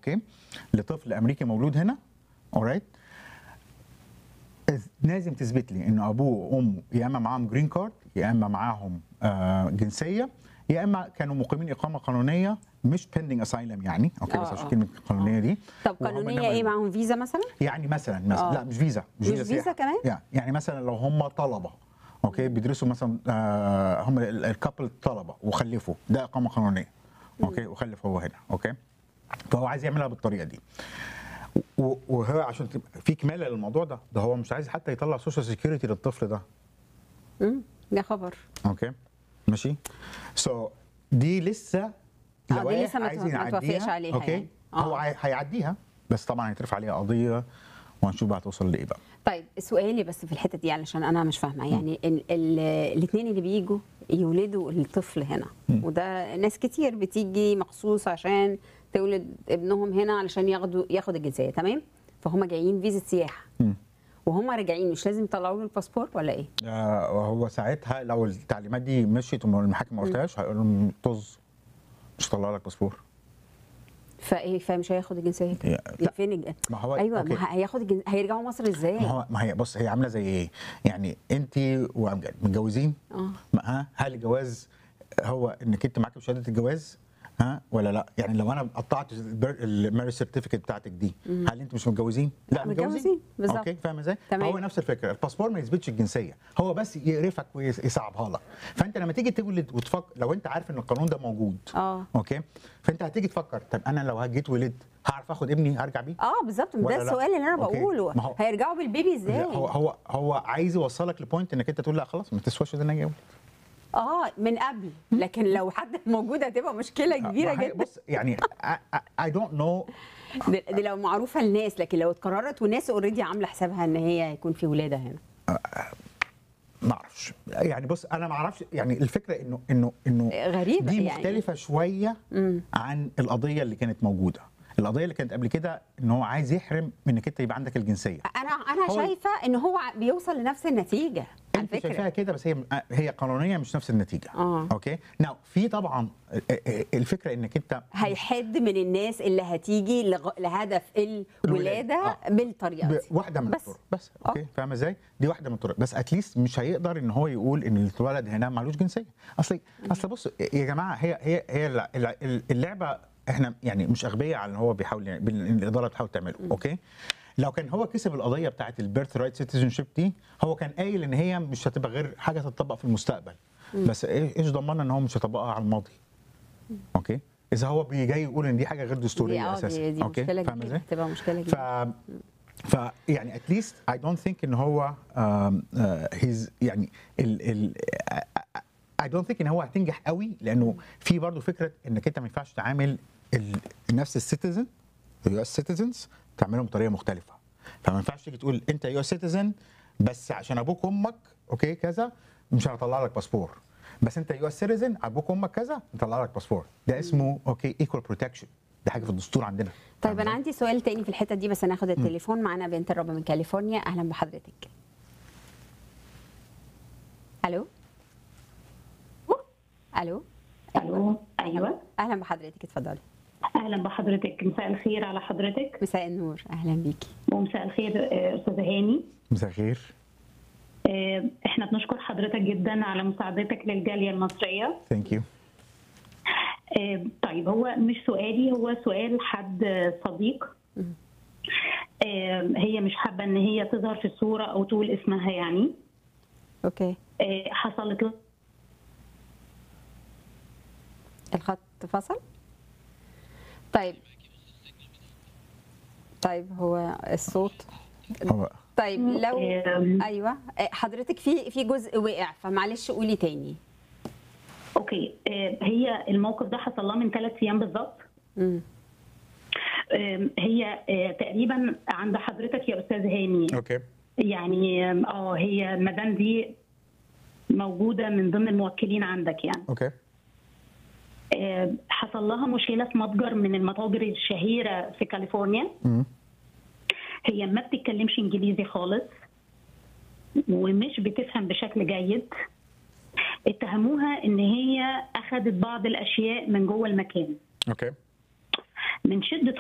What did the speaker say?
اوكي لطفل امريكي مولود هنا اورايت لازم تثبت لي ان ابوه وامه يا اما معاهم جرين كارد يا اما معاهم آه جنسيه يا اما كانوا مقيمين اقامه قانونيه مش بيندنج اسايلم يعني اوكي بس آه، عشان آه. كلمه قانونيه دي طب وهم قانونيه إنما- ايه معاهم فيزا مثلا؟ يعني مثلا مثلا آه. لا مش فيزا مش فيزا فيزا سياحة. كمان؟ يعني يعني مثلا لو هم طلبه اوكي بيدرسوا مثلا آه هم ال- الكابل طلبه وخلفوا ده اقامه قانونيه اوكي وخلف هو هنا اوكي فهو عايز يعملها بالطريقه دي و- وهو عشان تبقى في كماله للموضوع ده ده هو مش عايز حتى يطلع سوشيال سيكيورتي للطفل ده امم ده خبر اوكي ماشي سو دي لسه دي لوائح لسه ما عايزين تو- ما توافقش يعديها، عليها اوكي يعني. آه. هو هي- هيعديها بس طبعا هيترفع عليها قضيه وهنشوف بقى هتوصل لايه بقى طيب سؤالي بس في الحته دي علشان انا مش فاهمه يعني الاثنين اللي بيجوا يولدوا الطفل هنا وده ناس كتير بتيجي مخصوص عشان تولد ابنهم هنا علشان ياخدوا ياخد الجنسيه تمام فهم جايين فيزا سياحه مم. وهم راجعين مش لازم يطلعوا له الباسبور ولا ايه؟ آه، وهو ساعتها لو التعليمات دي مشيت والمحاكم ما قلتهاش هيقول لهم طز مش هطلع لك باسبور فايه فمش هياخد الجنسيه كده؟ يا- لا. فين الج... ما هو ايوه أوكي. ما هياخد الجنس... هيرجعوا مصر ازاي؟ ما هو ما هي بص هي عامله زي ايه؟ يعني انت وامجد متجوزين؟ اه ما- ها هل الجواز هو انك انت معاك شهاده الجواز؟ ها ولا لا؟ يعني لو انا قطعت الماري سيرتيفيكت بتاعتك دي هل انتوا مش متجوزين؟ لا متجوزين، بالظبط. اوكي فاهم ازاي؟ تمام. هو نفس الفكره الباسبور ما يثبتش الجنسيه هو بس يقرفك ويصعبها لك فانت لما تيجي تولد وتفكر لو انت عارف ان القانون ده موجود اه اوكي فانت هتيجي تفكر طب انا لو جيت ولدت هعرف اخد ابني ارجع بيه؟ اه بالظبط ولا ده لا؟ السؤال اللي انا أوكي. بقوله ما هو- هيرجعوا بالبيبي ازاي؟ لا، هو هو هو عايز يوصلك لبوينت انك انت تقول لا خلاص ما تسواش ان انا اجي أولد. اه من قبل لكن لو حد موجود هتبقى مشكله كبيره ما هي- جدا بص يعني اي دونت نو دي, دي لو معروفه للناس لكن لو اتكررت والناس اوريدي عامله حسابها ان هي هيكون في ولاده هنا ما اعرفش يعني بص انا ما اعرفش يعني الفكره انه انه انه غريبة دي يعني. مختلفه شويه مم. عن القضيه اللي كانت موجوده القضيه اللي كانت قبل كده ان هو عايز يحرم من انك انت يبقى عندك الجنسيه انا انا هو- شايفه ان هو بيوصل لنفس النتيجه على انت شايفاها فكره كده بس هي هي قانونيا مش نفس النتيجه آه. اوكي ناو في طبعا الفكره انك انت هيحد من الناس اللي هتيجي لغ... لهدف الولاده آه. بالطريقه ب- دي واحده من بس. الطرق بس آه. اوكي فاهمه ازاي دي واحده من الطرق بس اتليست مش هيقدر ان هو يقول ان اللي اتولد هنا معلوش جنسيه اصل اصل بص يا جماعه هي هي هي الل- الل- اللعبه احنا يعني مش اغبياء على ان هو بيحاول يعني بال- إن الاداره بتحاول تعمله اوكي لو كان هو كسب القضيه بتاعت البيرث رايت سيتيزن شيب دي هو كان قايل ان هي مش هتبقى غير حاجه تطبق في المستقبل بس إيه- ايش ضمننا ان هو مش هيطبقها على الماضي اوكي اذا هو بي- جاي يقول ان دي حاجه غير دي دستوريه اه اساسا دي, دي اوكي مشكله فاهمه كبيره ازاي تبقى مشكله ف كبيره ف يعني اتليست اي دونت ثينك ان هو هيز يعني ال ال اي دونت ثينك ان هو هتنجح قوي لانه في برضه فكره انك انت ما ينفعش تعامل ال- نفس السيتيزن اليو اس سيتيزنز تعملهم بطريقه مختلفه فما ينفعش تيجي تقول انت يو اس سيتيزن بس عشان ابوك وامك اوكي كذا مش هنطلع لك باسبور بس انت يو اس سيتيزن ابوك وامك كذا نطلع لك باسبور ده اسمه اوكي ايكوال بروتكشن ده حاجه في الدستور عندنا طيب انا فاهم عندي سؤال تاني في الحته دي بس هناخد التليفون معانا بنت الرب من كاليفورنيا اهلا بحضرتك الو الو الو ايوه اهلا بحضرتك اتفضلي اهلا بحضرتك مساء الخير على حضرتك مساء النور اهلا بيكي ومساء الخير آه، استاذه هاني مساء الخير آه، احنا بنشكر حضرتك جدا على مساعدتك للجاليه المصريه ثانك يو آه، طيب هو مش سؤالي هو سؤال حد آه، صديق آه، هي مش حابه ان هي تظهر في الصوره او تقول اسمها يعني اوكي آه، حصلت له الخط فصل طيب طيب هو الصوت هو طيب لو آم، ايوه آه، حضرتك في في جزء وقع فمعلش قولي تاني اوكي آه، هي الموقف ده حصل لها من ثلاث ايام بالظبط مم. آم، هي آه، تقريبا عند حضرتك يا استاذ هاني اوكي يعني اه هي المدام دي موجوده من ضمن الموكلين عندك يعني اوكي آه، حصل لها مشكله في متجر من المتاجر الشهيره في كاليفورنيا مم. هي ما بتتكلمش انجليزي خالص ومش بتفهم بشكل جيد اتهموها ان هي اخذت بعض الاشياء من جوه المكان اوكي من شده